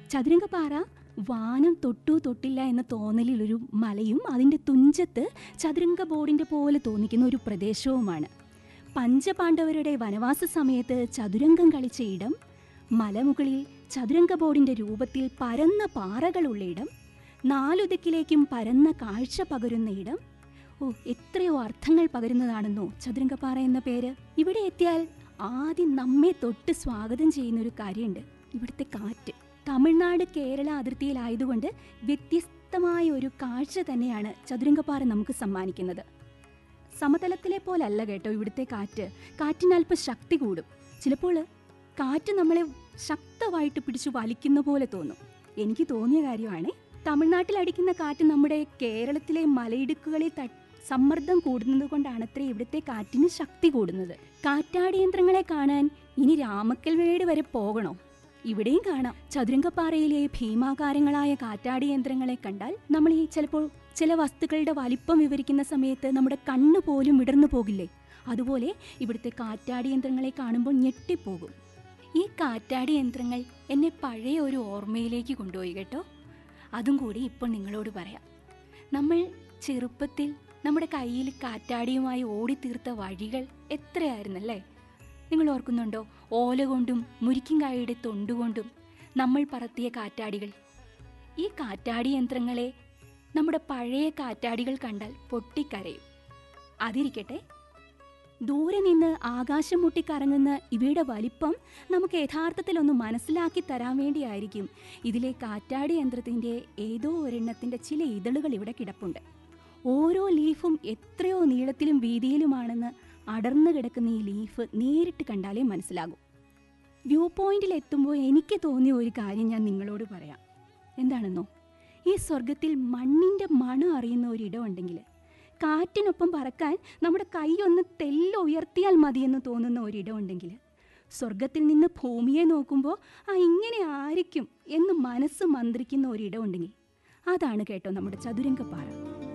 ചതുരംഗപ്പാറ വാനം തൊട്ടു തൊട്ടില്ല എന്ന തോന്നലിലൊരു മലയും അതിൻ്റെ തുഞ്ചത്ത് ചതുരംഗ ബോർഡിൻ്റെ പോലെ തോന്നിക്കുന്ന ഒരു പ്രദേശവുമാണ് പഞ്ചപാണ്ഡവരുടെ വനവാസ സമയത്ത് ചതുരംഗം കളിച്ച ഇടം മലമുകളിൽ ചതുരംഗ ബോർഡിൻ്റെ രൂപത്തിൽ പരന്ന പാറകളുള്ള ഇടം നാലുദിക്കിലേക്കും പരന്ന കാഴ്ച പകരുന്ന ഇടം ഓ എത്രയോ അർത്ഥങ്ങൾ പകരുന്നതാണെന്നോ ചതുരംഗപ്പാറ എന്ന പേര് ഇവിടെ എത്തിയാൽ ആദ്യം നമ്മെ തൊട്ട് സ്വാഗതം ചെയ്യുന്ന ഒരു കാര്യമുണ്ട് ഇവിടുത്തെ കാറ്റ് തമിഴ്നാട് കേരള അതിർത്തിയിലായതുകൊണ്ട് വ്യത്യസ്തമായ ഒരു കാഴ്ച തന്നെയാണ് ചതുരംഗപ്പാറ നമുക്ക് സമ്മാനിക്കുന്നത് സമതലത്തിലെ പോലല്ല കേട്ടോ ഇവിടുത്തെ കാറ്റ് കാറ്റിന് അല്പം ശക്തി കൂടും ചിലപ്പോൾ കാറ്റ് നമ്മളെ ശക്തമായിട്ട് പിടിച്ചു വലിക്കുന്ന പോലെ തോന്നും എനിക്ക് തോന്നിയ കാര്യമാണ് തമിഴ്നാട്ടിൽ അടിക്കുന്ന കാറ്റ് നമ്മുടെ കേരളത്തിലെ മലയിടുക്കുകളിൽ ത സമ്മർദ്ദം കൂടുന്നത് കൊണ്ടാണത്രേ ഇവിടുത്തെ കാറ്റിന് ശക്തി കൂടുന്നത് കാറ്റാടി യന്ത്രങ്ങളെ കാണാൻ ഇനി രാമക്കൽവേട് വരെ പോകണോ ഇവിടെയും കാണാം ചതുരംഗപ്പാറയിലെ ഭീമാകാരങ്ങളായ കാറ്റാടി യന്ത്രങ്ങളെ കണ്ടാൽ നമ്മൾ ഈ ചിലപ്പോൾ ചില വസ്തുക്കളുടെ വലിപ്പം വിവരിക്കുന്ന സമയത്ത് നമ്മുടെ കണ്ണ് പോലും വിടർന്നു പോകില്ലേ അതുപോലെ ഇവിടുത്തെ കാറ്റാടി യന്ത്രങ്ങളെ കാണുമ്പോൾ ഞെട്ടിപ്പോകും ഈ കാറ്റാടി യന്ത്രങ്ങൾ എന്നെ പഴയ ഒരു ഓർമ്മയിലേക്ക് കൊണ്ടുപോയി കേട്ടോ അതും കൂടി ഇപ്പോൾ നിങ്ങളോട് പറയാം നമ്മൾ ചെറുപ്പത്തിൽ നമ്മുടെ കയ്യിൽ കാറ്റാടിയുമായി ഓടിത്തീർത്ത വഴികൾ എത്രയായിരുന്നല്ലേ നിങ്ങൾ ഓർക്കുന്നുണ്ടോ ഓല കൊണ്ടും മുരിക്കിങ്കായയുടെ തൊണ്ടുകൊണ്ടും നമ്മൾ പറത്തിയ കാറ്റാടികൾ ഈ കാറ്റാടി യന്ത്രങ്ങളെ നമ്മുടെ പഴയ കാറ്റാടികൾ കണ്ടാൽ പൊട്ടിക്കരയും അതിരിക്കട്ടെ ദൂരെ നിന്ന് ആകാശം മുട്ടിക്കറങ്ങുന്ന ഇവയുടെ വലിപ്പം നമുക്ക് യഥാർത്ഥത്തിൽ ഒന്ന് മനസ്സിലാക്കി തരാൻ വേണ്ടിയായിരിക്കും ഇതിലെ കാറ്റാടി യന്ത്രത്തിൻ്റെ ഏതോ ഒരെണ്ണത്തിൻ്റെ ചില ഇതളുകൾ ഇവിടെ കിടപ്പുണ്ട് ഓരോ ലീഫും എത്രയോ നീളത്തിലും വീതിയിലുമാണെന്ന് അടർന്നു കിടക്കുന്ന ഈ ലീഫ് നേരിട്ട് കണ്ടാലേ മനസ്സിലാകും വ്യൂ പോയിന്റിൽ എത്തുമ്പോൾ എനിക്ക് തോന്നിയ ഒരു കാര്യം ഞാൻ നിങ്ങളോട് പറയാം എന്താണെന്നോ ഈ സ്വർഗത്തിൽ മണ്ണിൻ്റെ മണം അറിയുന്ന ഒരിടം ഉണ്ടെങ്കിൽ കാറ്റിനൊപ്പം പറക്കാൻ നമ്മുടെ കൈ ഒന്ന് തെല്ല ഉയർത്തിയാൽ മതിയെന്ന് തോന്നുന്ന ഒരിടം ഉണ്ടെങ്കിൽ സ്വർഗത്തിൽ നിന്ന് ഭൂമിയെ നോക്കുമ്പോൾ ആ ഇങ്ങനെ ആയിരിക്കും എന്ന് മനസ്സ് മന്ത്രിക്കുന്ന ഒരിടം ഉണ്ടെങ്കിൽ അതാണ് കേട്ടോ നമ്മുടെ ചതുരംഗപ്പാറ